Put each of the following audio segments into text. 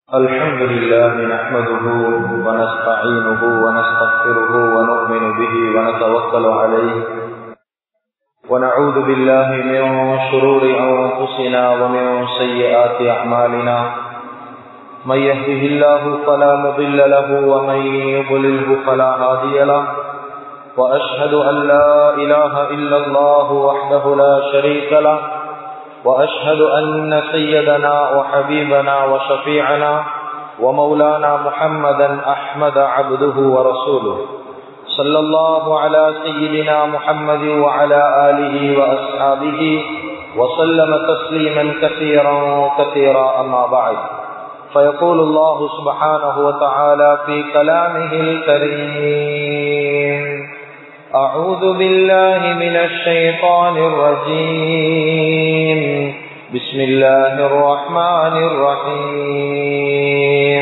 الحمد لله نحمده ونستعينه ونستغفره ونؤمن به ونتوكل عليه ونعوذ بالله من شرور أنفسنا ومن سيئات أعمالنا من يهده الله فلا مضل له ومن يضلله فلا هادي له وأشهد أن لا إله إلا الله وحده لا شريك له وأشهد أن سيدنا وحبيبنا وشفيعنا ومولانا محمدا أحمد عبده ورسوله صلى الله على سيدنا محمد وعلى آله وأصحابه وسلم تسليما كثيرا كثيرا أما بعد فيقول الله سبحانه وتعالى في كلامه الكريم أعوذ بالله من الشيطان الرجيم بسم الله الرحمن الرحيم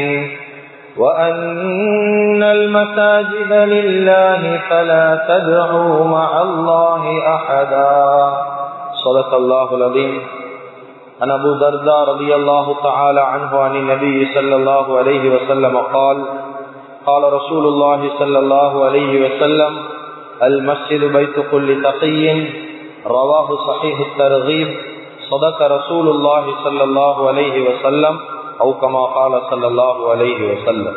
وأن المساجد لله فلا تدعوا مع الله أحدا صدق الله العظيم عن أبو درداء رضي الله تعالى عنه عن النبي صلى الله عليه وسلم قال قال رسول الله صلى الله عليه وسلم المسجد بيت كل تقي رواه صحيح الترغيب صدق رسول الله صلى الله عليه وسلم أو كما قال صلى الله عليه وسلم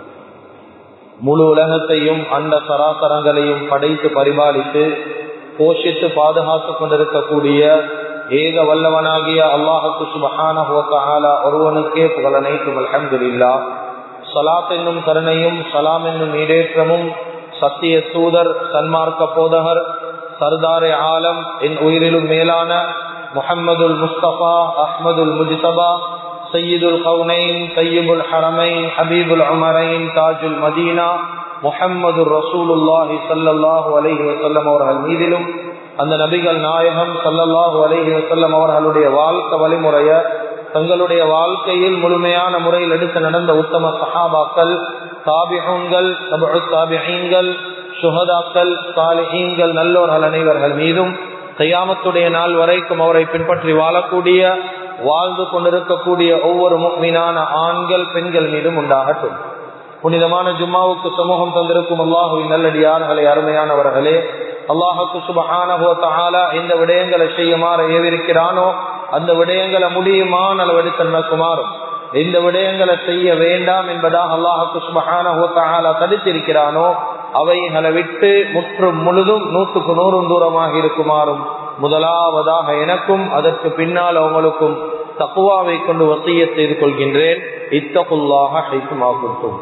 முழு உலகத்தையும் அந்த சராசரங்களையும் படைத்து பரிபாலித்து போஷித்து பாதுகாத்துக் கொண்டிருக்கக்கூடிய ஏக வல்லவனாகிய அல்லாஹுக்கு சுபஹான ஒருவனுக்கே புகழனைக்கும் அலமதுல்லா சலாத் என்னும் கருணையும் சலாம் என்னும் ஈடேற்றமும் சத்திய தூதர் சன்மார்க்க போதகர் சர்தாரே ஆலம் என் உயிரிலும் மேலான முஹம்மதுல் முஸ்தபா அஹ்மதுல் முஜிதபா சையீதுல் கவுனைன் சையீபுல் ஹரமைன் ஹபீபுல் உமரைன் தாஜுல் மதீனா முஹம்மது ரசூலுல்லாஹி சல்லாஹூ அலஹி வசல்லம் அவர்கள் மீதிலும் அந்த நபிகள் நாயகம் சல்லல்லாஹு அலஹி வசல்லம் அவர்களுடைய வாழ்க்கை வழிமுறைய தங்களுடைய வாழ்க்கையில் முழுமையான முறையில் எடுத்து நடந்த உத்தம சஹாபாக்கள் தாபிகங்கள் தாபிகள் சுகதாக்கள் சாலிஹீன்கள் நல்லோர்கள் அனைவர்கள் மீதும் கையாமத்துடைய நாள் வரைக்கும் அவரை பின்பற்றி வாழக்கூடிய வாழ்ந்து கொண்டிருக்கக்கூடிய ஒவ்வொரு மீனான ஆண்கள் பெண்கள் மீதும் உண்டாகட்டும் புனிதமான ஜும்மாவுக்கு சமூகம் தந்திருக்கும் அல்லாஹுவின் நல்லடியார்களே அருமையானவர்களே அல்லாஹுக்கு சுபஹானஹோத்தாலா இந்த விடயங்களை செய்யுமாறு ஏவிருக்கிறானோ அந்த விடயங்களை முடியுமான அளவெடுத்து நடக்குமாறும் எந்த விடயங்களை செய்ய வேண்டாம் என்பதாக அல்லாஹுக்கு சுபஹானஹோத்தாலா தடுத்திருக்கிறானோ அவைகளை விட்டு முற்றும் முழுதும் நூற்றுக்கு நூறும் தூரமாக இருக்குமாறும் முதலாவதாக எனக்கும் அதற்கு பின்னால் அவங்களுக்கும் தக்குவாவை கொண்டு வசிய செய்து கொள்கின்றேன் இத்தகுல்லாக ஹைக்குமாகும்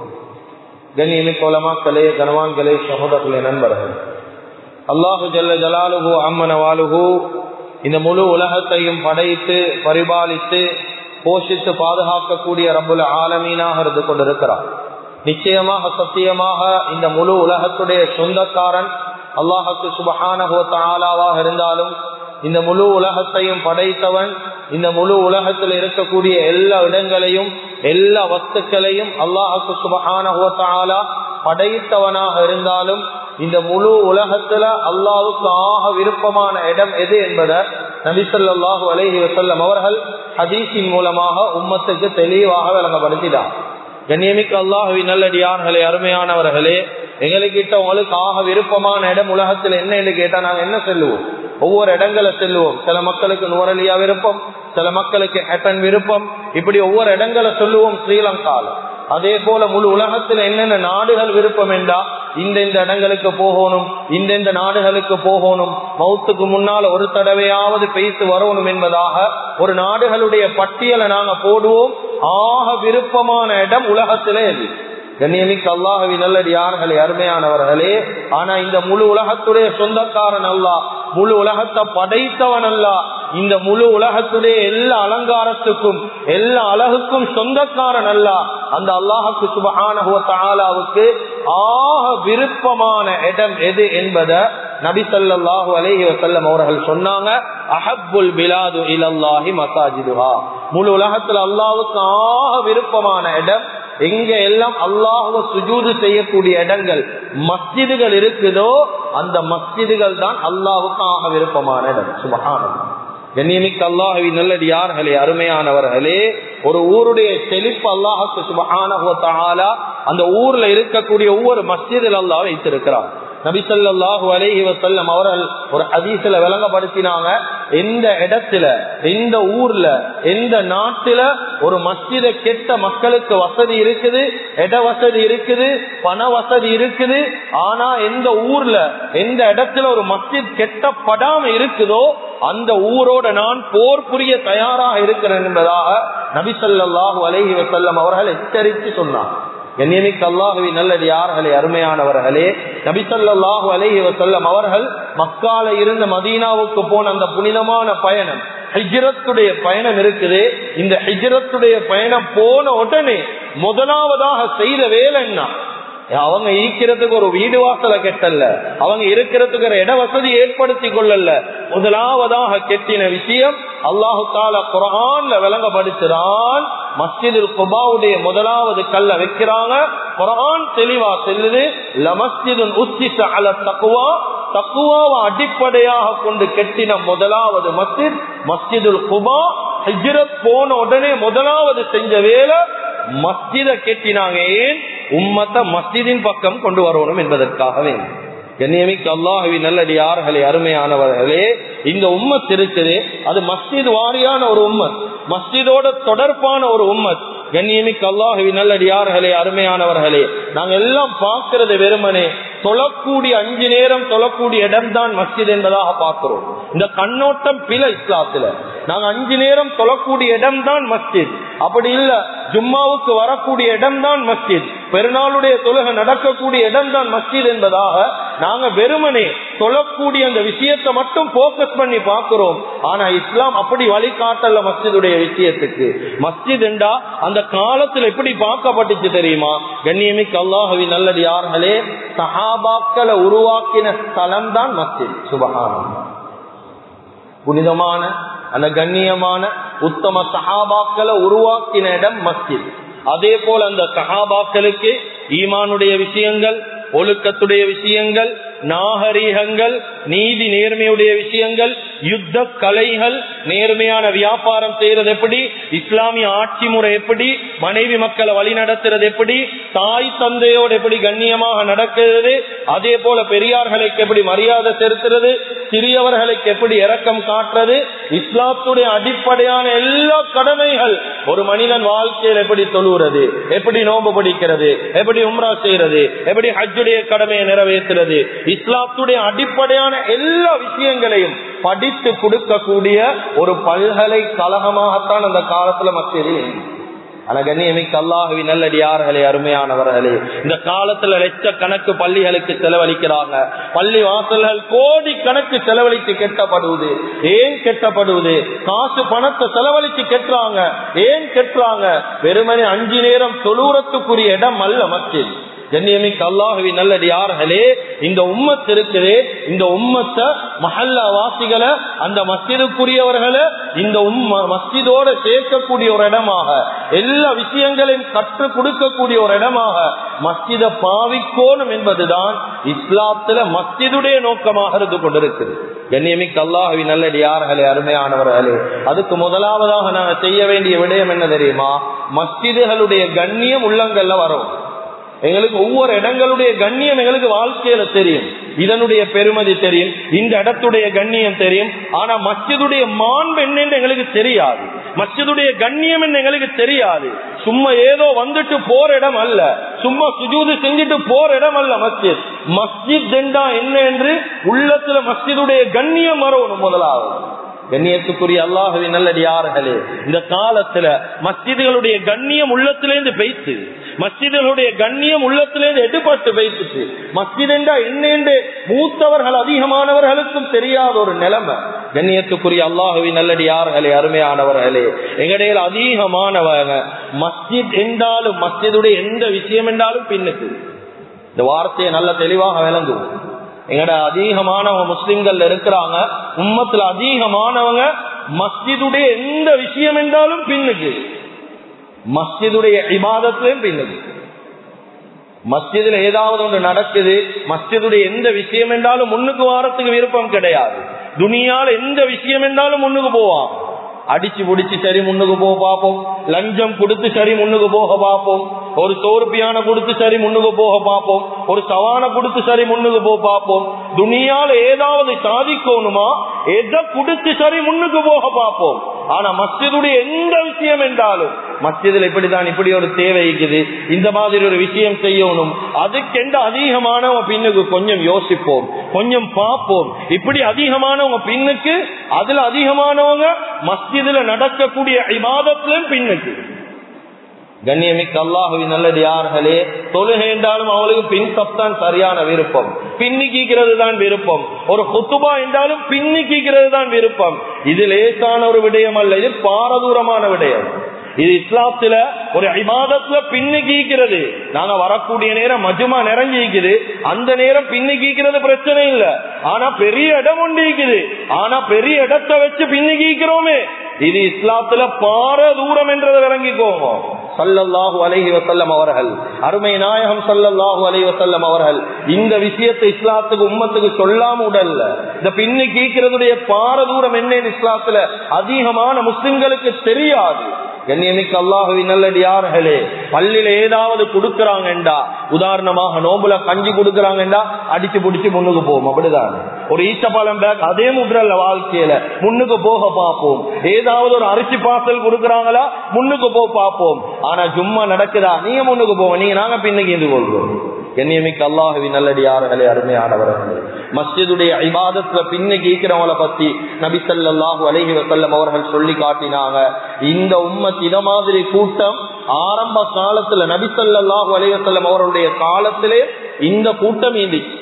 கண்ணியமிக்கோலமாக்களே கனவான்களே சகோதரர்களே நண்பர்கள் அல்லாஹு ஜல்ல ஜலாலுகு அம்மன வாலுகு இந்த முழு உலகத்தையும் படைத்து பரிபாலித்து போஷித்து பாதுகாக்கக்கூடிய ரப்புல ஆலமீனாக இருந்து கொண்டிருக்கிறார் நிச்சயமாக சத்தியமாக இந்த முழு உலகத்துடைய சொந்தக்காரன் அல்லாஹுக்கு சுபஹானஹோத்தாலாவாக இருந்தாலும் இந்த முழு உலகத்தையும் படைத்தவன் இந்த முழு உலகத்தில் இருக்கக்கூடிய எல்லா இடங்களையும் எல்லா வஸ்துக்களையும் அல்லாஹுக்கு சுபஹானஹோத்தாலா படைத்தவனாக இருந்தாலும் இந்த முழு உலகத்துல அல்லாவுக்கு ஆக விருப்பமான இடம் எது என்பதை நபிசல்லாஹு அலஹி வசல்லம் அவர்கள் ஹதீஸின் மூலமாக உம்மத்துக்கு தெளிவாக விளங்கப்படுத்தினார் கண்ணியமிக்க அல்லாஹுவி நல்லடியார்களே அருமையானவர்களே எங்களுக்கிட்ட உங்களுக்கு ஆக விருப்பமான இடம் உலகத்தில் என்ன என்று கேட்டா நாங்க என்ன செல்லுவோம் ஒவ்வொரு இடங்களை செல்லுவோம் சில மக்களுக்கு நுவரலியா விருப்பம் சில மக்களுக்கு ஹெட்டன் விருப்பம் இப்படி ஒவ்வொரு இடங்களை சொல்லுவோம் ஸ்ரீலங்கால அதே போல முழு உலகத்தில் என்னென்ன நாடுகள் விருப்பம் என்றா இந்த இந்த இடங்களுக்கு போகணும் இந்த இந்த நாடுகளுக்கு போகணும் மௌத்துக்கு முன்னால் ஒரு தடவையாவது பேசி வரணும் என்பதாக ஒரு நாடுகளுடைய பட்டியலை நாங்க போடுவோம் ஆக விருப்பமான இடம் உலகத்திலே இது கண்ணியமிக்கு அல்லாஹவி நல்லடியார்களே அருமையானவர்களே ஆனா இந்த முழு உலகத்துடைய சொந்தக்காரன் அல்லா முழு உலகத்தை படைத்தவன் அல்ல இந்த முழு உலகத்துடைய எல்லா அலங்காரத்துக்கும் எல்லா அழகுக்கும் சொந்தக்காரன் அல்ல அந்த அல்லாஹுக்கு சுபஹானஹுவத்தாலாவுக்கு ஆக விருப்பமான இடம் எது என்பதை நபி சல்லாஹூ அலேஹி வசல்லம் அவர்கள் சொன்னாங்க அஹப்புல் பிலாது இலல்லாஹி மசாஜிதுஹா முழு உலகத்துல அல்லாவுக்கு ஆக விருப்பமான இடம் எங்க எல்லாம் அல்லாஹுவ சுஜூது செய்யக்கூடிய இடங்கள் மஸ்ஜிதுகள் இருக்குதோ அந்த மஸ்ஜிதுகள் தான் அல்லாஹுக்கு ஆக விருப்பமான இடம் சுபகானம் கண்ணியமிக்க அல்லாஹவி நல்லது யார்களே அருமையானவர்களே ஒரு ஊருடைய செழிப்பு அல்லாஹுக்கு சுபஹான அந்த ஊர்ல இருக்கக்கூடிய ஒவ்வொரு மஸ்ஜிதில் அல்லாஹ் வைத்திருக்கிறார் நபிசல்லாஹு அலேஹி வசல்லம் அவர்கள் ஒரு ஹதீஸ்ல விளங்கப்படுத்தினாங்க எந்த இடத்துல எந்த ஊர்ல எந்த நாட்டுல ஒரு மஸ்ஜித கெட்ட மக்களுக்கு வசதி இருக்குது இட வசதி இருக்குது பண வசதி இருக்குது ஆனா எந்த ஊர்ல எந்த இடத்துல ஒரு மஸ்ஜித் கெட்டப்படாம இருக்குதோ அந்த ஊரோட நான் போர் புரிய தயாராக இருக்கிறேன் என்பதாக நபிசல்லாஹு அலேஹி வசல்லம் அவர்கள் எச்சரித்து சொன்னார் கண்ணியமிக்கு அல்லாஹுவி நல்லது யார்களே அருமையானவர்களே நபிசல்லாஹு அலைஹி வசல்லம் அவர்கள் மக்கால இருந்த மதீனாவுக்கு போன அந்த புனிதமான பயணம் ஹிஜ்ரத்துடைய பயணம் இருக்குது இந்த ஹிஜ்ரத்துடைய பயணம் போன உடனே முதலாவதாக செய்த வேலை என்ன அவங்க ஈக்கிறதுக்கு ஒரு வீடு வாசலை கெட்டல்ல அவங்க இருக்கிறதுக்கு ஒரு இட வசதி ஏற்படுத்தி கொள்ளல முதலாவதாக கெட்டின விஷயம் அல்லாஹு தால குரான்ல விளங்கப்படுத்துறான் மஸ்ஜிதில் குபாவுடைய முதலாவது கல்ல வைக்கிறாங்க குரான் தெளிவா செல்லுது லமஸ்ஜிதுன் உச்சிச அல தக்குவா தக்குவாவை அடிப்படையாக கொண்டு கெட்டின முதலாவது மஸ்ஜித் மஸ்ஜிதுல் குபா ஹிஜ்ரத் போன உடனே முதலாவது செஞ்ச வேலை மஸ்ஜித கெட்டினாங்க ஏன் உம்மத்த மஸ்ஜிதின் பக்கம் கொண்டு வரணும் என்பதற்காகவே கண்ணியமிக்கு அல்லாஹவி நல்லடி யார்களே அருமையானவர்களே இந்த உம்மத் இருக்குது அது மஸ்ஜித் வாரியான ஒரு உம்மத் மஸ்ஜிதோட தொடர்பான ஒரு உம்மத் கண்ணியமிக்கு அல்லாஹவி நல்லடி யார்களே அருமையானவர்களே நாங்க எல்லாம் பார்க்கிறது வெறுமனே தொழக்கூடிய அஞ்சு நேரம் தொழக்கூடிய இடம் தான் மஸ்ஜித் என்பதாக பார்க்கிறோம் இந்த கண்ணோட்டம் பில இஸ்லாத்துல நாங்க அஞ்சு நேரம் தொழக்கூடிய இடம் தான் மஸ்ஜித் அப்படி இல்ல ஜும்மாவுக்கு வரக்கூடிய இடம் தான் மஸ்ஜித் பெருநாளுடைய தொழுகை நடக்கக்கூடிய இடம் தான் மஸ்ஜித் என்பதாக நாங்க வெறுமனே தொழக்கூடிய அந்த விஷயத்தை மட்டும் போக்கஸ் பண்ணி பார்க்கிறோம் ஆனா இஸ்லாம் அப்படி வழிகாட்டல மஸ்ஜிதுடைய விஷயத்துக்கு மஸ்ஜித் என்றா அந்த காலத்துல எப்படி பார்க்கப்பட்டுச்சு தெரியுமா கண்ணியமிக்கு அல்லாஹவி நல்லது யார்களே சஹாபாக்களை உருவாக்கின ஸ்தலம் தான் மஸ்ஜித் சுபகானம் புனிதமான அந்த கண்ணியமான உத்தம சஹாபாக்களை உருவாக்கின இடம் மஸ்ஜித் அதே போல அந்த சஹாபாக்களுக்கு ஈமானுடைய விஷயங்கள் ஒழுக்கத்துடைய விஷயங்கள் நாகரீகங்கள் நீதி நேர்மையுடைய விஷயங்கள் யுத்த கலைகள் நேர்மையான வியாபாரம் செய்யறது எப்படி இஸ்லாமிய ஆட்சி முறை எப்படி மனைவி மக்களை வழி நடத்துறது எப்படி தாய் தந்தையோடு எப்படி கண்ணியமாக நடக்கிறது அதே போல பெரியார்களுக்கு எப்படி மரியாதை செலுத்துறது சிறியவர்களுக்கு எப்படி இரக்கம் காட்டுறது இஸ்லாத்துடைய அடிப்படையான எல்லா கடமைகள் ஒரு மனிதன் வாழ்க்கையில் எப்படி தொழுகிறது எப்படி நோம்பு பிடிக்கிறது எப்படி உம்ரா செய்யறது எப்படி ஹஜ்ஜுடைய கடமையை நிறைவேற்றுறது இஸ்லாத்துடைய அடிப்படையான எல்லா விஷயங்களையும் படித்து கொடுக்கக்கூடிய ஒரு பல்கலைக்கழகமாகத்தான் அந்த காலத்துல மக்கள் அனகண்ணியமிக்கு அல்லாஹுவி நல்லடியார்களே அருமையானவர்களே இந்த காலத்துல லட்சக்கணக்கு பள்ளிகளுக்கு செலவழிக்கிறாங்க பள்ளி வாசல்கள் கோடி கணக்கு செலவழித்து கெட்டப்படுவது ஏன் கெட்டப்படுவது காசு பணத்தை செலவழித்து கெட்டுறாங்க ஏன் கெட்டுறாங்க வெறுமனே அஞ்சு நேரம் தொழுறத்துக்குரிய இடம் அல்ல மஸ்ஜித் கண்ணியமிக்கு அல்லாஹுவி நல்லது யார்களே இந்த உம்மத் இருக்குது இந்த உம்மத்தை மஹல்லா வாசிகளை அந்த மஸ்ஜிதுக்குரியவர்களை இந்த உம்ம மஸ்ஜிதோட சேர்க்கக்கூடிய ஒரு இடமாக எல்லா விஷயங்களையும் கற்றுக் கொடுக்கக்கூடிய ஒரு இடமாக மஸ்ஜித பாவிக்கோணும் என்பதுதான் இஸ்லாத்துல மஸ்ஜிதுடைய நோக்கமாக இருந்து கொண்டிருக்குது கண்ணியமிக்கு அல்லாஹுவி நல்லடி யார்களே அருமையானவர்களே அதுக்கு முதலாவதாக நாங்க செய்ய வேண்டிய விடயம் என்ன தெரியுமா மஸ்ஜிதுகளுடைய கண்ணியம் உள்ளங்கள்ல வரும் எங்களுக்கு ஒவ்வொரு இடங்களுடைய கண்ணியம் எங்களுக்கு வாழ்க்கையில தெரியும் இதனுடைய பெருமதி தெரியும் இந்த இடத்துடைய கண்ணியம் தெரியும் ஆனா மஸ்ஜிதுடைய மாண்பு என்னன்னு எங்களுக்கு தெரியாது மஸ்ஜிதுடைய கண்ணியம் என்ன எங்களுக்கு தெரியாது சும்மா ஏதோ வந்துட்டு போற இடம் அல்ல சும்மா சுஜூது செஞ்சுட்டு போற இடம் அல்ல மஸ்ஜித் மஸ்ஜித் என்றா என்ன என்று உள்ளத்துல மஸ்ஜிதுடைய கண்ணியம் வரணும் முதலாவது கண்ணியத்துக்குரிய அல்லாஹவி நல்லடியார்களே இந்த காலத்துல மஸ்ஜிதுகளுடைய கண்ணியம் உள்ளத்திலேருந்து பெய்த்து மஸ்ஜிதுகளுடைய கண்ணியம் உள்ளத்திலேருந்து எடுபட்டு பெய்த்துச்சு மஸ்ஜித் என்றா என்னென்று மூத்தவர்கள் அதிகமானவர்களுக்கும் தெரியாத ஒரு நிலைமை கண்ணியத்துக்குரிய அல்லாஹுவி நல்லடியார்களே அருமையானவர்களே எங்கடையில் அதிகமானவங்க மஸ்ஜித் என்றாலும் மஸ்ஜிதுடைய எந்த விஷயம் என்றாலும் பின்னுக்கு இந்த வார்த்தையை நல்ல தெளிவாக விளங்குவோம் எங்கட அதிகமானவங்க முஸ்லிம்கள் இருக்கிறாங்க உம்மத்துல அதிகமானவங்க மஸ்ஜிதுடைய எந்த விஷயம் என்றாலும் பின்னுக்கு மஸ்ஜிதுடைய இபாதத்திலையும் பின்னுக்கு மஸ்ஜிதுல ஏதாவது ஒன்று நடக்குது மஸ்ஜிதுடைய எந்த விஷயம் என்றாலும் முன்னுக்கு வாரத்துக்கு விருப்பம் கிடையாது துணியால எந்த விஷயம் என்றாலும் முன்னுக்கு போவான் அடிச்சு புடிச்சு சரி முன்னுக்கு போக பார்ப்போம் லஞ்சம் கொடுத்து சரி முன்னுக்கு போக பார்ப்போம் ஒரு சோறுப்பியான கொடுத்து சரி முன்னுக்கு போக பார்ப்போம் ஒரு சவான கொடுத்து சரி முன்னுக்கு போக பார்ப்போம் துணியால ஏதாவது சாதிக்கணுமா எதை கொடுத்து சரி முன்னுக்கு போக பார்ப்போம் ஆனா மஸ்ஜிதுடைய எந்த விஷயம் என்றாலும் மஸ்ஜிதில் இப்படிதான் இப்படி ஒரு தேவை இருக்குது இந்த மாதிரி ஒரு விஷயம் செய்யணும் அதுக்கென்று அதிகமானவங்க பின்னுக்கு கொஞ்சம் யோசிப்போம் கொஞ்சம் பார்ப்போம் இப்படி அதிகமானவங்க பின்னுக்கு அதுல அதிகமானவங்க மஸ்ஜிதுல நடக்கக்கூடிய இமாதத்திலும் பின்னுக்கு கண்ணியமிக்க அல்லாஹுவின் நல்லது யார்களே தொழுகை என்றாலும் அவளுக்கு பின் சப்தான் சரியான விருப்பம் பின்னிக்கிறது தான் விருப்பம் ஒரு குத்துபா என்றாலும் பின்னிக்கிறது தான் விருப்பம் இது லேசான ஒரு விடயம் அல்ல இது பாரதூரமான விடயம் இது இஸ்லாத்துல ஒரு இபாதத்துல பின்னுக்கிக்கிறது நாங்க வரக்கூடிய நேரம் மஜுமா நிறைஞ்சிக்குது அந்த நேரம் பின்னுக்கிக்கிறது பிரச்சனை இல்ல ஆனா பெரிய இடம் ஒன்று இருக்குது ஆனா பெரிய இடத்தை வச்சு பின்னுக்கிக்கிறோமே இது இஸ்லாத்துல பார தூரம் என்றதை விளங்கிக்கோங்க சல்லல்லாஹு அலைஹி வசல்லம் அவர்கள் அருமை நாயகம் சல்லல்லாஹு அலைஹி வசல்லம் அவர்கள் இந்த விஷயத்தை இஸ்லாத்துக்கு உம்மத்துக்கு சொல்லாம உடல்ல இந்த பின்னு கீக்கிறதுடைய பார தூரம் என்னன்னு இஸ்லாத்துல அதிகமான முஸ்லிம்களுக்கு தெரியாது கண்ணியமிக்க அல்லாஹுவின் நல்லடியார்களே பள்ளியில ஏதாவது கொடுக்கறாங்கண்டா உதாரணமாக நோம்புல கஞ்சி கொடுக்கறாங்கண்டா அடிச்சு புடிச்சு முன்னுக்கு போவோம் அப்படிதான் ஒரு ஈச்சப்பாலம் பேக் அதே முட்ரல்ல வாழ்க்கையில முன்னுக்கு போக பார்ப்போம் ஏதாவது ஒரு அரிசி பாசல் கொடுக்கறாங்களா முன்னுக்கு போ பார்ப்போம் ஆனா சும்மா நடக்குதா நீங்க முன்னுக்கு போவோம் நீங்க நாங்க பின்னுக்கு இருந்து கொள்வோம் கண்ணியமிக்க அல்லாஹுவின் நல்லடியார்களே அருமையானவர்களே மஸ்ஜிதுடைய ஐபாதத்துல பின்னுக்கு ஈக்கிறவங்கள பத்தி நபி சல்லாஹூ அலஹி வசல்லம் அவர்கள் சொல்லி காட்டினாங்க இந்த உம்மத் இத மாதிரி கூட்டம் ஆரம்ப காலத்துல நபி சல்லாஹூ அலஹி வசல்லம் அவர்களுடைய காலத்திலே இந்த கூட்டம் இருந்துச்சு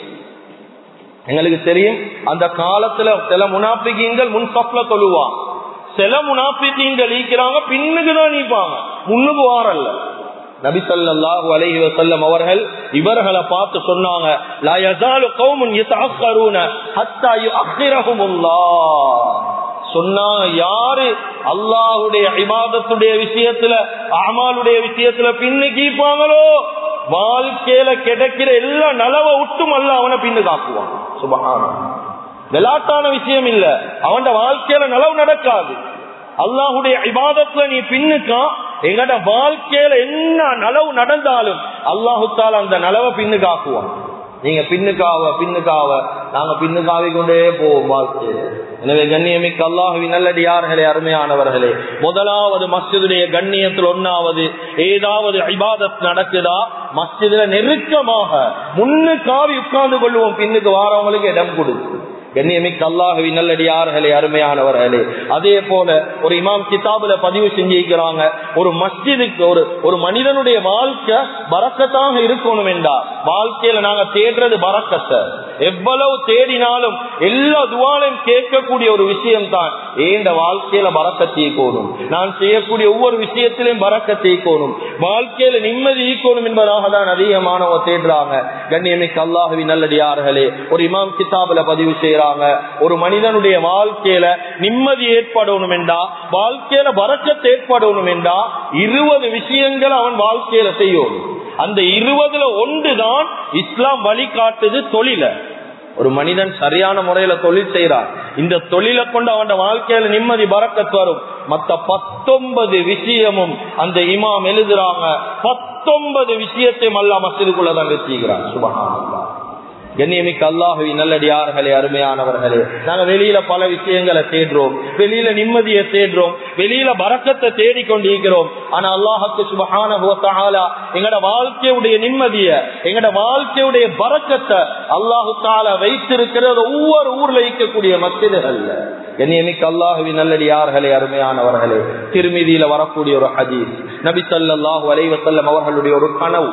எங்களுக்கு தெரியும் அந்த காலத்துல சில முனாபிகங்கள் முன் சப்ல தொழுவான் சில முனாபிகங்கள் ஈக்கிறாங்க பின்னுக்கு தான் நீப்பாங்க முன்னுக்கு வாரல்ல நபிசல்லாஹு அலைஹி வசல்லம் அவர்கள் இவர்களை பார்த்து சொன்னாங்க லா யஸாலு கௌமுன் யதஅக்கரூன ஹத்தா யுஅக்கிரஹுமுல்லாஹ் சொன்னாங்க யாரு அல்லாஹ்வுடைய இபாதத்துடைய விஷயத்துல அமாலுடைய விஷயத்துல பின்னு கீப்பாங்களோ வாழ்க்கையில கிடைக்கிற எல்லா நலவை விட்டும் அல்ல அவனை பின்னு காக்குவான் சுபஹான விளாட்டான விஷயம் இல்ல அவன் வாழ்க்கையில நலவு நடக்காது அல்லாஹுடைய இபாதத்துல நீ பின்னுக்கா எங்கட வாழ்க்கையில என்ன நலவு நடந்தாலும் அல்லாஹு தால அந்த நலவை பின்னுக்காக்குவான் நீங்க பின்னுக்காவ பின்னுக்காவ நாங்க பின்னுக்காவி கொண்டே போவோம் வாழ்க்கையில எனவே கண்ணியமிக்க அல்லாஹுவி நல்லடியார்களே அருமையானவர்களே முதலாவது மஸ்ஜிதுடைய கண்ணியத்தில் ஒன்னாவது ஏதாவது ஐபாதத் நடக்குதா மஸ்ஜிதுல நெருக்கமாக முன்னு காவி உட்கார்ந்து கொள்வோம் பின்னுக்கு வாரவங்களுக்கு இடம் கொடுக்கும் கண்ணியமிக்க அல்லாஹவி நல்லடியார்களே அருமையானவர்களே அதே போல ஒரு இமாம் கிதாபுல பதிவு செஞ்சிருக்கிறாங்க ஒரு மஸ்ஜிதுக்கு ஒரு ஒரு மனிதனுடைய வாழ்க்கை பறக்கத்தாக இருக்கணும் என்றா வாழ்க்கையில நாங்க தேடுறது பறக்கத்தை எவ்வளவு தேடினாலும் எல்லா துவாலையும் கேட்கக்கூடிய ஒரு விஷயம் தான் ஏண்ட வாழ்க்கையில பறக்கத்தை ஈக்கணும் நான் செய்யக்கூடிய ஒவ்வொரு விஷயத்திலையும் பறக்கத்தை ஈக்கணும் வாழ்க்கையில நிம்மதி ஈக்கணும் என்பதாக தான் அதிகமானவங்க தேடுறாங்க கண்ணியமிக்க அல்லாஹவி நல்லடியார்களே ஒரு இமாம் கிதாபுல பதிவு செய்யறாங்க ஒரு மனிதனுடைய வாழ்க்கையில நிம்மதி ஏற்படணும் என்றா வாழ்க்கையில பறக்கத்தை ஏற்படணும் என்றா இருபது விஷயங்கள் அவன் வாழ்க்கையில செய்யணும் அந்த இருபதுல ஒன்றுதான் இஸ்லாம் வழிகாட்டுது தொழில ஒரு மனிதன் சரியான முறையில தொழில் செய்யறான் இந்த தொழிலை கொண்டு அவன் வாழ்க்கையில நிம்மதி பறக்கத்து வரும் மத்த பத்தொன்பது விஷயமும் அந்த இமாம் எழுதுறாங்க பத்தொன்பது விஷயத்தையும் அல்லா மசிதுக்குள்ளதான் வச்சுக்கிறான் சுபகானந்தா கண்ணியமிக்க அல்லாஹுவி நல்லடியார்களே அருமையானவர்களே நாங்க வெளியில பல விஷயங்களை தேடுறோம் வெளியில நிம்மதியை தேடுறோம் வெளியில பறக்கத்தை தேடிக்கொண்டிருக்கிறோம் ஆனா அல்லாஹுக்கு சுபஹான எங்கட வாழ்க்கையுடைய நிம்மதிய எங்கட வாழ்க்கையுடைய பறக்கத்தை அல்லாஹு தாலா வைத்திருக்கிறது ஒவ்வொரு ஊர்ல இருக்கக்கூடிய மசிதுகள்ல கண்ணியமிக்க அல்லாஹுவி நல்லடியார்களே அருமையானவர்களே திருமதியில வரக்கூடிய ஒரு ஹதீஸ் நபி சல்லாஹூ அலைவசல்லம் அவர்களுடைய ஒரு கனவு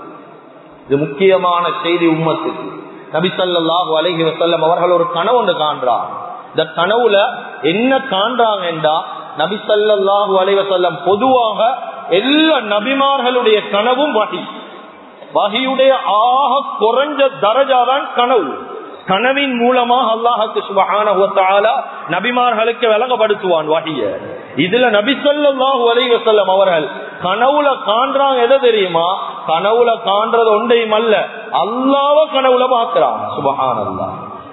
இது முக்கியமான செய்தி உம்மத்துக்கு நபிசல்லாஹு அலஹி வசல்லம் அவர்கள் ஒரு கனவு ஒன்று காண்றார் இந்த கனவுல என்ன காண்றாங்கன்றா நபிசல்லாஹு அலைவசல்லம் பொதுவாக எல்லா நபிமார்களுடைய கனவும் வகி வகியுடைய ஆக குறைஞ்ச தரஜாதான் கனவு கனவின் மூலமாக அல்லாஹுக்கு சுபஹான நபிமார்களுக்கு விலகப்படுத்துவான் வகிய இதுல நபி சொல்லாஹு அலைவசல்லம் அவர்கள் கனவுல காண்றாங்க எதை தெரியுமா கனவுல காண்றது ஒன்றையும் அல்ல அல்லாவ கனவுல பாக்குறாங்க சுபஹான் அல்லா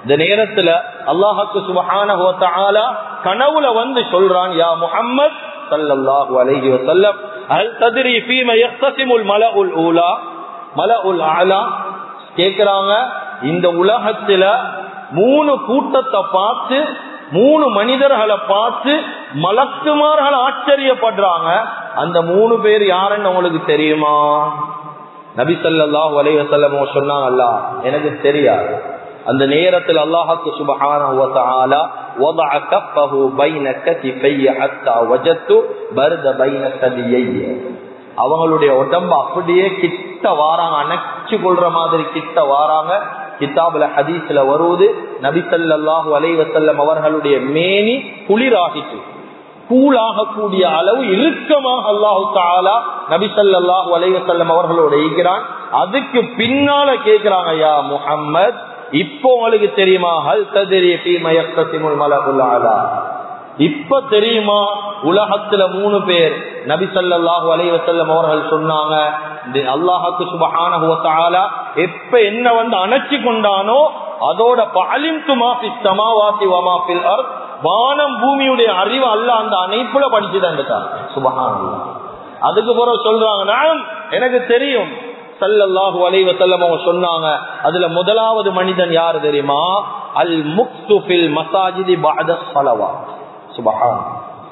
இந்த நேரத்துல அல்லாஹுக்கு சுபஹான கனவுல வந்து சொல்றான் யா முஹம்மத் சல்லல்லாஹு அலைஹி வஸல்லம் ஹல் தத்ரி ஃபீமா யக்தஸிமுல் மலஉல் ஊலா மலஉல் அலா கேக்குறாங்க இந்த உலகத்துல மூணு கூட்டத்தை பார்த்து மூணு மனிதர்களை பார்த்து மலக்குமார்கள் ஆச்சரியப்படுறாங்க அந்த மூணு பேர் யாருன்னு உங்களுக்கு தெரியுமா நபி சல்லாஹூ அலைவசல்லம் சொன்னாங்கல்ல எனக்கு தெரியாது அந்த நேரத்தில் அல்லாஹுக்கு சுபஹான وضع كفه بين كتفي حتى وجدت برد بين ثديي அவங்களுடைய உடம்பு அப்படியே கிட்ட வாராங்க அணைச்சு கொள்ற மாதிரி கிட்ட வாராங்க கிதாபுல ஹதீஸ்ல வருவது நபிசல்லாஹு அலைவசல்லம் அவர்களுடைய மேனி குளிராகிட்டு கூலாகக்கூடிய அளவு இறுக்கமாக அல்லாஹு தாலா நபிசல்லாஹு அலைவசல்லம் அவர்களோட இருக்கிறான் அதுக்கு பின்னால கேக்குறாங்க யா முஹம்மத் இப்போ உங்களுக்கு தெரியுமா ஹல் ததிரிமுல் மலகுல்லாலா இப்ப தெரியுமா உலகத்துல மூணு பேர் நபி சல்லாஹு அலைவசல்லம் அவர்கள் சொன்னாங்க அல்லாஹுக்கு சுபஹான எப்ப என்ன வந்து அணைச்சு கொண்டானோ அதோட பாலிம் துமாஃபி சமாவாசி வமாஃபில் அர் வானம் பூமியுடைய அறிவு அல்ல அந்த அணைப்புல படிச்சுதான் சுபஹான் அதுக்கு பிறகு சொல்றாங்க நான் எனக்கு தெரியும் சல்லல்லாஹு அலைவசல்லம் அவங்க சொன்னாங்க அதுல முதலாவது மனிதன் யாரு தெரியுமா அல் முக்துபில் மசாஜிதி பாத சலவா சுபஹான்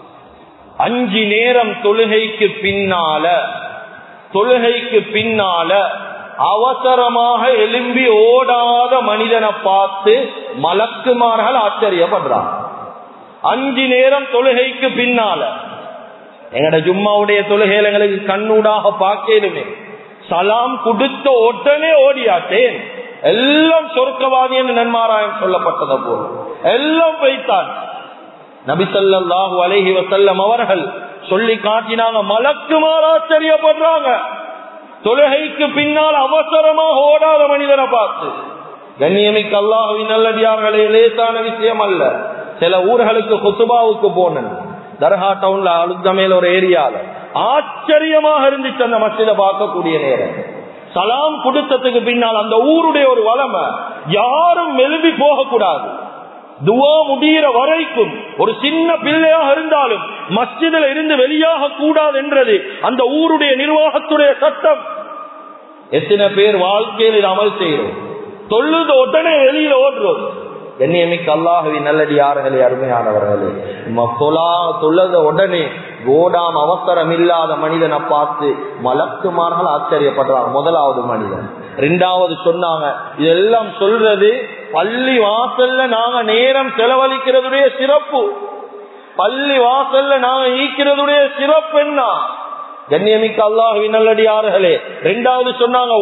அஞ்சு நேரம் தொழுகைக்கு பின்னால தொழுகைக்கு பின்னால அவசரமாக எலும்பி ஓடாத மனிதனை பார்த்து மலக்குமார்கள் ஆச்சரியப்படுறாங்க அஞ்சு நேரம் தொழுகைக்கு பின்னால எங்கட ஜும்மாவுடைய தொழுகையில எங்களுக்கு கண்ணூடாக பார்க்கலுமே சலாம் கொடுத்த உடனே ஓடியாட்டேன் எல்லாம் சொர்க்கவாதி என்று நன்மாராயம் சொல்லப்பட்டத போல எல்லாம் வைத்தான் நபிசல்லாஹு அலஹி வசல்லம் அவர்கள் சொல்லி காட்டினாங்க மலக்குமார் ஆச்சரியப்படுறாங்க தொழுகைக்கு பின்னால் அவசரமாக ஓடாத மனிதனை பார்த்து கண்ணியமிக்கு அல்லாஹுவின் நல்லடியார்களே லேசான விஷயம் அல்ல சில ஊர்களுக்கு குசுபாவுக்கு போனேன் தர்ஹா டவுன்ல அழுத்தமேல ஒரு ஏரியால ஆச்சரியமாக இருந்துச்சு அந்த மசித பார்க்கக்கூடிய நேரம் சலாம் கொடுத்ததுக்கு பின்னால் அந்த ஊருடைய ஒரு வளமை யாரும் மெலும்பி போகக்கூடாது துவா முடிகிற வரைக்கும் ஒரு சின்ன பிள்ளையாக இருந்தாலும் மஸ்ஜிதில் இருந்து வெளியாக கூடாது என்றது அந்த ஊருடைய நிர்வாகத்துடைய சட்டம் எத்தனை பேர் வாழ்க்கையில் அமல் செய்யறோம் தொழுது உடனே வெளியில ஓடுறோம் கண்ணியமிக்க அல்லாஹவி நல்லடியார்களே அருமையானவர்களே தொழுத உடனே ஓடாம அவசரம் இல்லாத மனிதனை பார்த்து மலக்குமார்கள் ஆச்சரியப்படுறாங்க முதலாவது மனிதன் ரெண்டாவது சொன்னாங்க இதெல்லாம் சொல்றது பள்ளி வாசல்ல நாங்க நேரம் செலவழிக்கிறதுடைய சிறப்பு பள்ளி வாசல்ல நாங்க ஈக்கிறதுடைய சிறப்பு என்ன கண்ணியமிக்க அல்லாஹுவி நல்லடியார்களே ரெண்டாவது சொன்னாங்க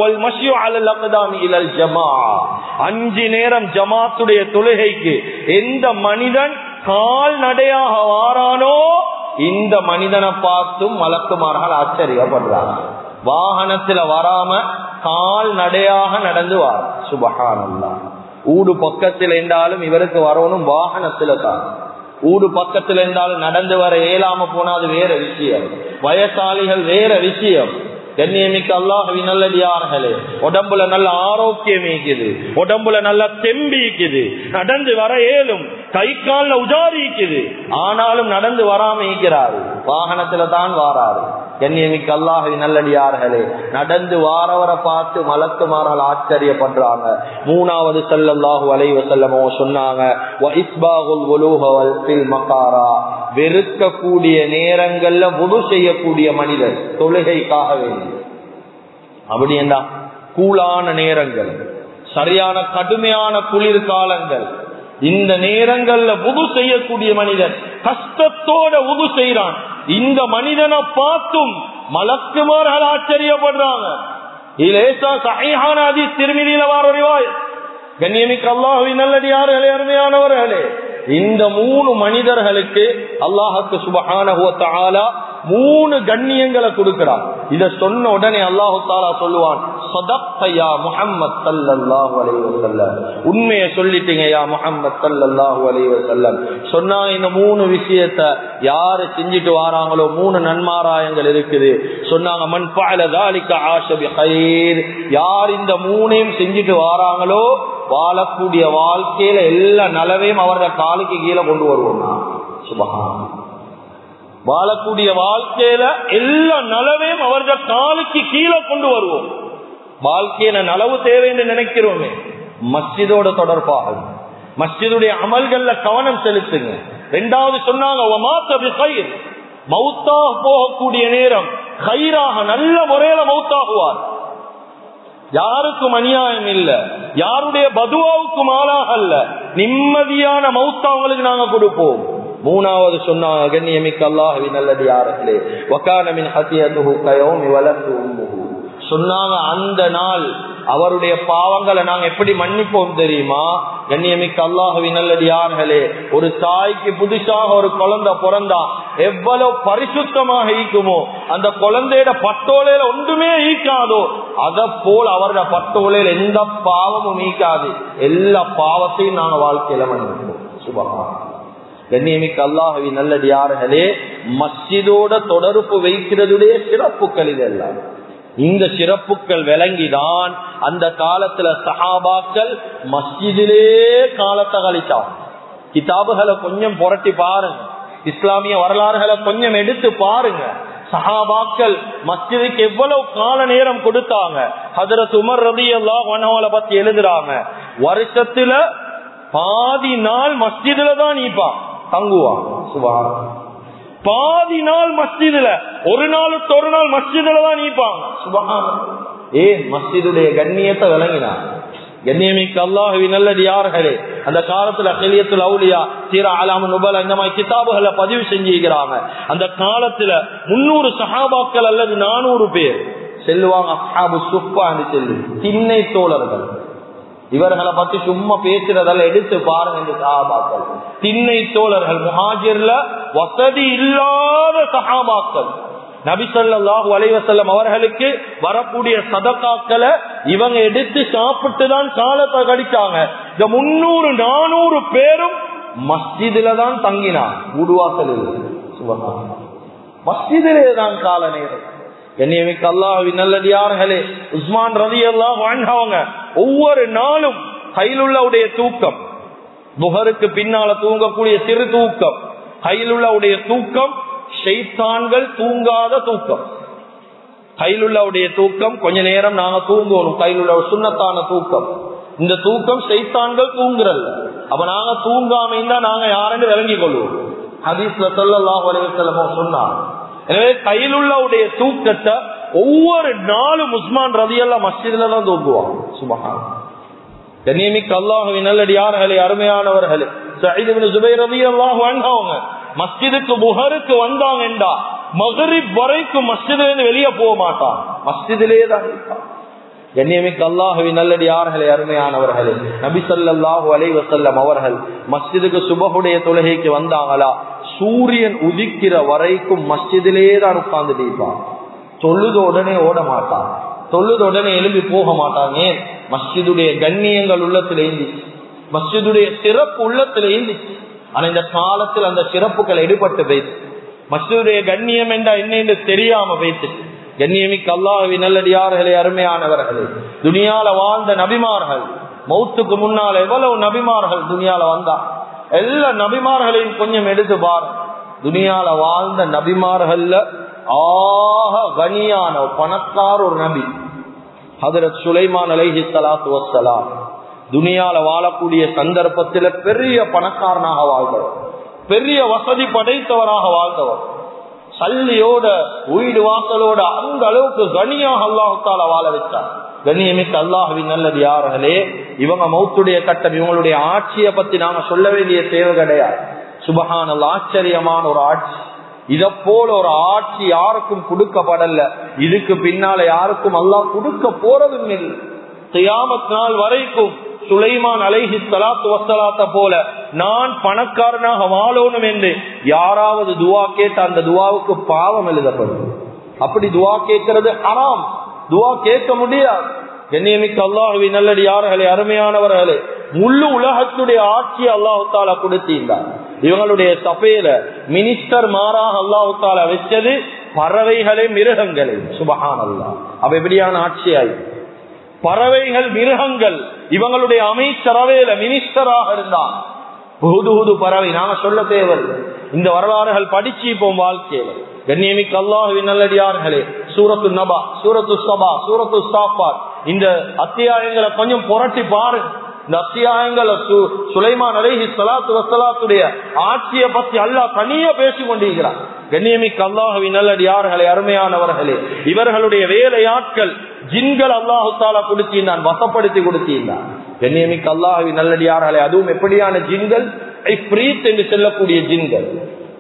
அஞ்சு நேரம் ஜமாத்துடைய தொழுகைக்கு எந்த மனிதன் கால் நடையாக வாரானோ இந்த மனிதனை பார்த்தும் மலக்குமார்கள் ஆச்சரியப்படுறாங்க வாகனத்துல வராம கால் நடையாக நடந்து வார சுபகானல்லா ஊடு பக்கத்தில் என்றாலும் இவருக்கு வரணும் வாகனத்துல தான் ஊடு பக்கத்துல இருந்தாலும் நடந்து வர இயலாம போனா அது வேற விஷயம் வயசாளிகள் வேற விஷயம் கண்ணியமிக்க அல்லாஹவி நல்லடியார்களே உடம்புல நல்ல ஆரோக்கியம் இருக்குது உடம்புல நல்ல தெம்பி இருக்குது நடந்து வர ஏலும் கை கால்ல உஜாரி இருக்குது ஆனாலும் நடந்து வராம இருக்கிறாரு வாகனத்துல தான் வாராரு கண்ணியமிக்க அல்லாஹவி நல்லடியார்களே நடந்து வாரவரை பார்த்து மலக்குமார்கள் ஆச்சரியப்படுறாங்க மூணாவது செல்லல்லாஹு அலைவ செல்லமோ சொன்னாங்க வெறுக்கக்கூடிய நேரங்கள்ல முழு செய்யக்கூடிய மனிதர் தொழுகைக்காக வேண்டி அப்படி என்ன கூலான நேரங்கள் சரியான கடுமையான குளிர்காலங்கள் இந்த நேரங்கள்ல உது செய்யக்கூடிய மனிதன் கஷ்டத்தோட உது செய்யறான் இந்த மனிதனை பார்த்தும் மலக்குமார்கள் ஆச்சரியப்படுறாங்க திருமதியில வார கண்ணியமிக்க அல்லாஹுவின் நல்லடியார்களே அருமையானவர்களே இந்த மூணு மனிதர்களுக்கு அல்லாஹுக்கு சுபகான மூணு கண்ணியங்களை கொடுக்கிறான் இத சொன்ன உடனே அல்லாஹு தாலா சொல்லுவான் உண்மைய சொல்லிட்டீங்க யா முகம்மது சல்லாஹூ அலைவசல்லம் சொன்னா இந்த மூணு விஷயத்த யாரு செஞ்சுட்டு வராங்களோ மூணு நன்மாராயங்கள் இருக்குது சொன்னாங்க மண் பாலதாலிக்க ஆஷபி ஹைர் யார் இந்த மூணையும் செஞ்சுட்டு வராங்களோ வாழக்கூடிய வாழ்க்கையில எல்லா நலவையும் அவரோட காலுக்கு கீழே கொண்டு வருவோம் சுபகான் வாழக்கூடிய வாழ்க்கையில எல்லா நலவையும் அவரோட காலுக்கு கீழே கொண்டு வருவோம் வாழ்க்கையில நலவு தேவை என்று நினைக்கிறோமே மஸ்ஜிதோட தொடர்பாக மஸ்ஜிதுடைய அமல்கள்ல கவனம் செலுத்துங்க ரெண்டாவது சொன்னாங்க மௌத்தா போகக்கூடிய நேரம் கயிறாக நல்ல முறையில மௌத்தாகுவார் யாருக்கும் அநியாயம் இல்ல யாருடைய பதுவாவுக்கும் ஆளாக அல்ல நிம்மதியான மௌத்தா அவங்களுக்கு நாங்க கொடுப்போம் மூணாவது சொன்னாங்க கண்ணியமிக்க அல்லாஹவி நல்லது யாரத்திலே வக்கானமின் ஹத்தியதுஹு கயோமி வளர்ந்து உம்முஹு சொன்னாங்க அந்த நாள் அவருடைய பாவங்களை நாங்க எப்படி மன்னிப்போம் தெரியுமா கண்ணியமிக்க அல்லாஹவி நல்லடியார்களே ஒரு தாய்க்கு புதுசாக ஒரு குழந்தை பிறந்தா எவ்வளவு பரிசுத்தமாக ஈக்குமோ அந்த குழந்தையோட பட்டோலையில ஒன்றுமே ஈக்காதோ அத போல் அவரோட பட்டோலையில எந்த பாவமும் ஈக்காது எல்லா பாவத்தையும் நாங்க வாழ்க்கையில மன்னிப்போம் சுபகா கண்ணியமிக்க அல்லாஹவி நல்லடியார்களே மஸ்ஜிதோட தொடர்பு வைக்கிறதுடைய சிறப்புகள் இதெல்லாம் இந்த சிறப்புகள் விளங்கிதான் அந்த காலத்துல சஹாபாக்கள் மஸ்ஜிதிலே காலத்தை கழிச்சான் கிதாபுகளை கொஞ்சம் புரட்டி பாருங்க இஸ்லாமிய வரலாறுகளை கொஞ்சம் எடுத்து பாருங்க சஹாபாக்கள் மஸ்ஜிதுக்கு எவ்வளவு கால நேரம் கொடுத்தாங்க ஹதரத் உமர் ரதி எல்லாம் பத்தி எழுதுறாங்க வருஷத்துல பாதி நாள் மஸ்ஜிதுல தான் நீப்பான் தங்குவான் சுபான் பாதி நாள் மஸ்ஜிதுல ஒரு நாளுக்கு ஒரு நாள் மஸ்ஜிதுல தான் நீப்பாங்க சுபகான ஏ மஸ்ஜிதுடைய கண்ணியத்தை விளங்கினான் கண்ணியமிக்க அல்லாஹவி நல்லது யார்களே அந்த காலத்துல கலியத்துல அவுலியா சீரா அலாம நுபல் இந்த மாதிரி கிதாபுகளை பதிவு செஞ்சுக்கிறாங்க அந்த காலத்துல முன்னூறு சஹாபாக்கள் அல்லது நானூறு பேர் செல்லுவாங்க அஹாபு சுப்பான்னு செல்லு திண்ணை தோழர்கள் இவர்களை பத்தி சும்மா பேசுறதால எடுத்து பாருங்க இந்த சஹாபாக்கள் திண்ணை தோழர்கள் முஹாஜிர்ல வசதி இல்லாத சஹாபாக்கள் நபிசல்லாஹு அலைவசல்லம் அவர்களுக்கு வரக்கூடிய சதக்காக்களை இவங்க எடுத்து சாப்பிட்டு தான் காலத்தை கடிச்சாங்க இந்த முன்னூறு நானூறு பேரும் மஸ்ஜிதுல தான் தங்கினான் உடுவாசல் மஸ்ஜிதிலே தான் கால நேரம் என்னையமிக்க அல்லாஹின் நல்லடியார்களே உஸ்மான் ரதி எல்லாம் வாழ்ந்தவங்க ஒவ்வொரு நாளும் கையிலுள்ளவுடைய தூக்கம் புகருக்கு பின்னால தூங்கக்கூடிய சிறு தூக்கம் கையிலுள்ளவுடைய தூக்கம் ஷெய்தான்கள் தூங்காத தூக்கம் கையிலுள்ளவுடைய தூக்கம் கொஞ்ச நேரம் நாங்க தூங்கணும் கையிலுள்ள சுண்ணத்தான தூக்கம் இந்த தூக்கம் ஷெய்தான்கள் தூங்குறல்ல அப்ப நாங்க தூங்காம இருந்தா நாங்க யாருன்னு விளங்கி கொள்வோம் ஹதீஸ்ல சொல்லலாம் வலைவசலமோ சொன்னாங்க எனவே கையிலுள்ளவுடைய தூக்கத்தை ஒவ்வொரு நாளும் உஸ்மான் ரதியெல்லாம் மஸ்ஜிதுல தான் தூங்குவான் சுபகான் கண்ணியமிக்க அல்லாஹுவின் நல்லடியார்களே அருமையானவர்களே சைதுபின் சுபை ரவி அல்லாஹு அவங்க மஸ்ஜிதுக்கு முகருக்கு வந்தாங்கண்டா மகரிப் வரைக்கும் மஸ்ஜிதுல வெளியே போக மாட்டான் மஸ்ஜிதிலே தான் இருப்பான் கண்ணியமிக்க அல்லாஹுவி நல்லடியார்களே அருமையானவர்களே நபி சல்லாஹூ அலை வசல்லம் அவர்கள் மஸ்ஜிதுக்கு சுபகுடைய தொழுகைக்கு வந்தாங்களா சூரியன் உதிக்கிற வரைக்கும் மஸ்ஜிதிலே தான் உட்கார்ந்து இருப்பான் தொழுத உடனே ஓட மாட்டான் தொழுத உடனே எழுப்பி போக மாட்டாங்க மஸ்ஜிதுடைய கண்ணியங்கள் உள்ளத்துல இருந்துச்சு மஸ்ஜிதுடைய சிறப்பு உள்ளத்துல இருந்துச்சு ஆனா இந்த காலத்தில் அந்த சிறப்புகள் எடுபட்டு போயிடுச்சு மஸ்ஜிதுடைய கண்ணியம் என்றா என்ன தெரியாம போயிட்டு கண்ணியமிக்க அல்லாஹவி நல்லடியார்களே அருமையானவர்களே துனியால வாழ்ந்த நபிமார்கள் மௌத்துக்கு முன்னால் எவ்வளவு நபிமார்கள் துனியால வந்தா எல்லா நபிமார்களையும் கொஞ்சம் எடுத்து பாரு துனியால வாழ்ந்த நபிமார்கள்ல ஆக கனியான பணக்கார ஒரு நபி ஹதரத் சுலைமான் அலைஹி சலாத்து வசலாம் துனியால வாழக்கூடிய சந்தர்ப்பத்தில் பெரிய பணக்காரனாக வாழ்ந்தவர் பெரிய வசதி படைத்தவராக வாழ்ந்தவர் சல்லியோட வீடு வாசலோட அந்த அளவுக்கு கனியாக அல்லாஹால வாழ வச்சார் கண்ணியமிக்க அல்லாஹுவின் நல்லது யார்களே இவங்க மௌத்துடைய கட்டம் இவங்களுடைய ஆட்சியை பத்தி நாங்க சொல்ல வேண்டிய தேவை கிடையாது சுபகான ஆச்சரியமான ஒரு ஆட்சி இத போல ஒரு ஆட்சி யாருக்கும் கொடுக்கப்படல இதுக்கு பின்னால யாருக்கும் அல்லாஹ் கொடுக்க போறதும் இல்லை தியாமத் நாள் வரைக்கும் சுலைமான் அலைஹி சலாத்து வசலாத்த போல நான் பணக்காரனாக வாழணும் என்று யாராவது துவா கேட்ட அந்த துவாவுக்கு பாவம் எழுதப்படும் அப்படி துவா கேட்கறது ஹராம் துவா கேட்க முடியாது கண்ணியமிக்க அல்லாஹுவி நல்லடி யார்களே அருமையானவர்களே முழு உலகத்துடைய ஆட்சி அல்லாஹு தாலா கொடுத்திருந்தார் இவங்களுடைய சபையில மினிஸ்டர் மாறாக அல்லாஹு தாலா வச்சது பறவைகளை மிருகங்களை சுபகான் அல்லா அவ எப்படியான ஆட்சி ஆயி பறவைகள் மிருகங்கள் இவங்களுடைய அமைச்சரவையில மினிஸ்டராக இருந்தான் புது புது பறவை நாம சொல்ல தேவையில்லை இந்த வரலாறுகள் படிச்சு இப்போ வாழ்க்கையில கண்ணியமிக்கு அல்லாஹுவின் நல்லடியார்களே சூரத்து நபா சூரத்து சபா சூரத்து சாப்பாட் இந்த அத்தியாயங்களை கொஞ்சம் புரட்டி பாருங்க இந்த அத்தியாயங்களை சுலைமான் அலைஹி சலாத்து வசலாத்துடைய ஆட்சியை பத்தி அல்லாஹ் தனியா பேசிக் கொண்டிருக்கிறார் கண்ணியமிக்கு அல்லாஹுவின் நல்லடியார்களே அருமையானவர்களே இவர்களுடைய வேலையாட்கள் ஜின்கள் அல்லாஹு தாலா கொடுத்திருந்தான் வசப்படுத்தி கொடுத்திருந்தான் கண்ணியமிக்கு அல்லாஹுவின் நல்லடியார்களே அதுவும் எப்படியான ஜின்கள் என்று சொல்லக்கூடிய ஜின்கள்